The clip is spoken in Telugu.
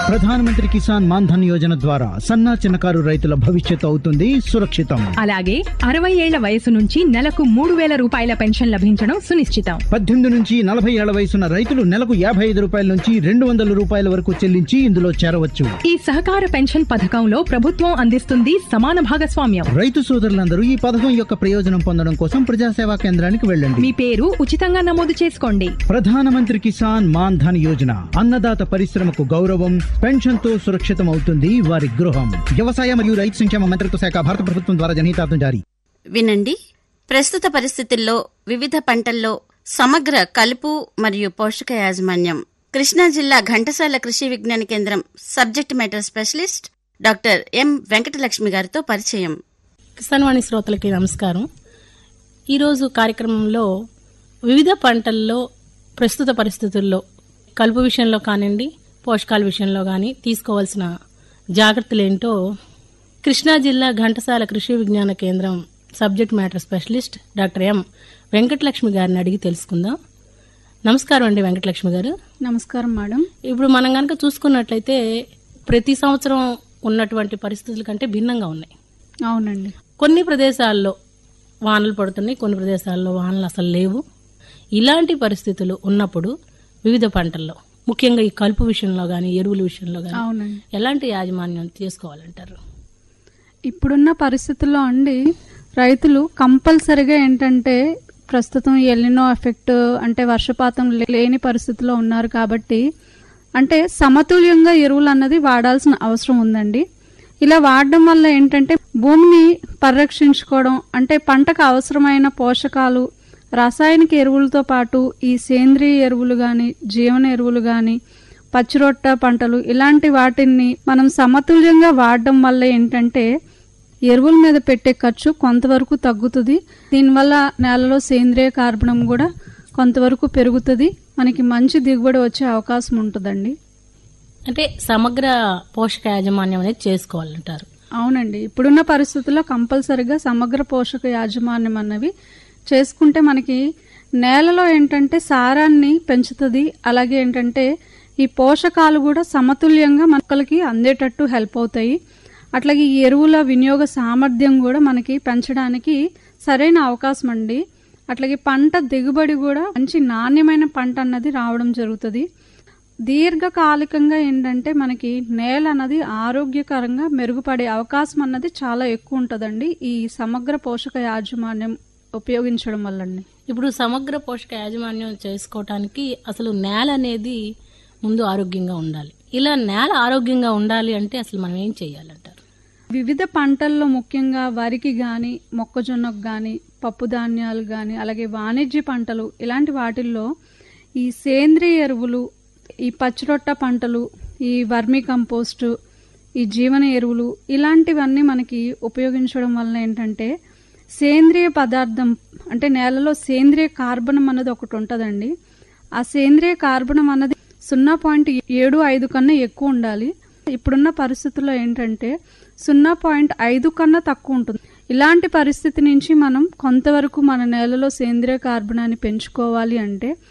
ప్రధానమంత్రి కిసాన్ మాన్ ధన్ యోజన ద్వారా సన్నా చిన్నకారు రైతుల భవిష్యత్తు అవుతుంది సురక్షితం అలాగే అరవై ఏళ్ల వయసు నుంచి నెలకు మూడు వేల రూపాయల పెన్షన్ లభించడం సునిశ్చితం పద్దెనిమిది నుంచి నలభై ఏళ్ల వయసున్న రైతులు నెలకు యాభై ఐదు రూపాయల నుంచి రెండు వందల రూపాయల వరకు చెల్లించి ఇందులో చేరవచ్చు ఈ సహకార పెన్షన్ పథకంలో ప్రభుత్వం అందిస్తుంది సమాన భాగస్వామ్యం రైతు సోదరులందరూ ఈ పథకం యొక్క ప్రయోజనం పొందడం కోసం ప్రజాసేవా కేంద్రానికి వెళ్ళండి మీ పేరు ఉచితంగా నమోదు చేసుకోండి ప్రధానమంత్రి కిసాన్ మాన్ ధన్ యోజన అన్నదాత పరిశ్రమకు గౌరవం పెన్షన్ తో సురక్షితం అవుతుంది వారి గృహం వ్యవసాయ మరియు రైతు సంక్షేమ మంత్రిత్వ శాఖ భారత ప్రభుత్వం ద్వారా జనహితార్థం జారీ వినండి ప్రస్తుత పరిస్థితుల్లో వివిధ పంటల్లో సమగ్ర కలుపు మరియు పోషక యాజమాన్యం కృష్ణా జిల్లా ఘంటసాల కృషి విజ్ఞాన కేంద్రం subject matter specialist doctor M Venkatalakshmi గారితో పరిచయం కిసాన్ వాణి శ్రోతలకి నమస్కారం ఈరోజు కార్యక్రమంలో వివిధ పంటల్లో ప్రస్తుత పరిస్థితుల్లో కలుపు విషయంలో కానివ్వండి పోషకాల విషయంలో కానీ తీసుకోవాల్సిన జాగ్రత్తలు ఏంటో కృష్ణా జిల్లా ఘంటసాల కృషి విజ్ఞాన కేంద్రం subject matter specialist doctor M Venkatalakshmi గారిని అడిగి తెలుసుకుందాం నమస్కారం అండి వెంకటలక్ష్మి గారు నమస్కారం మేడం ఇప్పుడు మనం కనుక చూసుకున్నట్లయితే ప్రతి సంవత్సరం ఉన్నటువంటి పరిస్థితుల కంటే భిన్నంగా ఉన్నాయి అవునండి కొన్ని ప్రదేశాల్లో వానలు పడుతున్నాయి కొన్ని ప్రదేశాల్లో వానలు అసలు లేవు ఇలాంటి పరిస్థితులు ఉన్నప్పుడు వివిధ పంటల్లో ముఖ్యంగా ఈ కలుపు విషయంలో గాని ఎరువుల విషయంలో గాని అవునండి ఎలాంటి యాజమాన్యం చేసుకోవాలంటారు ఇప్పుడున్న పరిస్థితుల్లో అండి రైతులు కంపల్సరిగా ఏంటంటే ప్రస్తుతం ఎల్లినో ఎఫెక్ట్ అంటే వర్షపాతం లే- లేని పరిస్థితిలో ఉన్నారు కాబట్టి అంటే సమతుల్యంగా ఎరువులు అన్నది వాడాల్సిన అవసరం ఉందండి ఇలా వాడడం వల్ల ఏంటంటే భూమిని పరిరక్షించుకోవడం అంటే పంటకు అవసరమైన పోషకాలు రాసాయనిక ఎరువులతో పాటు ఈ సేంద్రియ ఎరువులు కానీ జీవన ఎరువులు కానీ పచ్చిరొట్ట పంటలు ఇలాంటి వాటిని మనం సమతుల్యంగా వాడడం వల్ల ఏంటంటే ఎరువుల మీద పెట్టే ఖర్చు కొంతవరకు తగ్గుతుంది దీనివల్ల నేలలో సేంద్రియ కార్బనం కూడా కొంతవరకు పెరుగుతుంది మనకి మంచి దిగుబడి వచ్చే అవకాశం ఉంటుందండి అంటే సమగ్ర పోషక యాజమాన్యం అనేది చేసుకోవాలంటారు అవునండి ఇప్పుడున్న పరిస్థితుల్లో కంపల్సరిగా సమగ్ర పోషక యాజమాన్యం అన్నవి చేసుకుంటే మనకి నేలలో ఏంటంటే సారాన్ని పెంచుతుంది అలాగే ఏంటంటే ఈ పోషకాలు కూడా సమతుల్యంగా మొక్కలకి అందేటట్టు హెల్ప్ అవుతాయి అట్లాగే ఈ ఎరువుల వినియోగ సామర్థ్యం కూడా మనకి పెంచడానికి సరైన అవకాశం అండి అట్లాగే పంట దిగుబడి కూడా మంచి నాణ్యమైన పంట అన్నది రావడం జరుగుతుంది దీర్ఘకాలికంగా ఏంటంటే మనకి నేల అన్నది ఆరోగ్యకరంగా మెరుగుపడే అవకాశం అన్నది చాలా ఎక్కువ ఉంటుందండి ఈ సమగ్ర పోషక యాజమాన్యం ఉపయోగించడం వల్లండి ఇప్పుడు సమగ్ర పోషక యాజమాన్యం చేసుకోవటానికి అసలు నేల అనేది ముందు ఆరోగ్యంగా ఉండాలి ఇలా నేల ఆరోగ్యంగా ఉండాలి అంటే అసలు మనం ఏం చేయాలంటారు వివిధ పంటల్లో ముఖ్యంగా వరికి గాని మొక్కజొన్నకు గాని పప్పు ధాన్యాలు గాని అలాగే వాణిజ్య పంటలు ఇలాంటి వాటిల్లో ఈ సేంద్రియ ఎరువులు ఈ పచ్చిరొట్ట పంటలు ఈ వర్మీ కంపోస్టు ఈ జీవన ఎరువులు ఇలాంటివన్నీ మనకి ఉపయోగించడం వలన ఏంటంటే సేంద్రియ పదార్థం అంటే నేలలో సేంద్రియ కార్బనం అన్నది ఒకటి ఉంటుందండి ఆ సేంద్రియ కార్బనం అన్నది సున్నా పాయింట్ ఏడు ఐదు కన్నా ఎక్కువ ఉండాలి ఇప్పుడున్న పరిస్థితుల్లో ఏంటంటే సున్నా పాయింట్ ఐదు కన్నా తక్కువ ఉంటుంది ఇలాంటి పరిస్థితి నుంచి మనం కొంతవరకు మన నేలలో సేంద్రియ కార్బనాన్ని పెంచుకోవాలి అంటే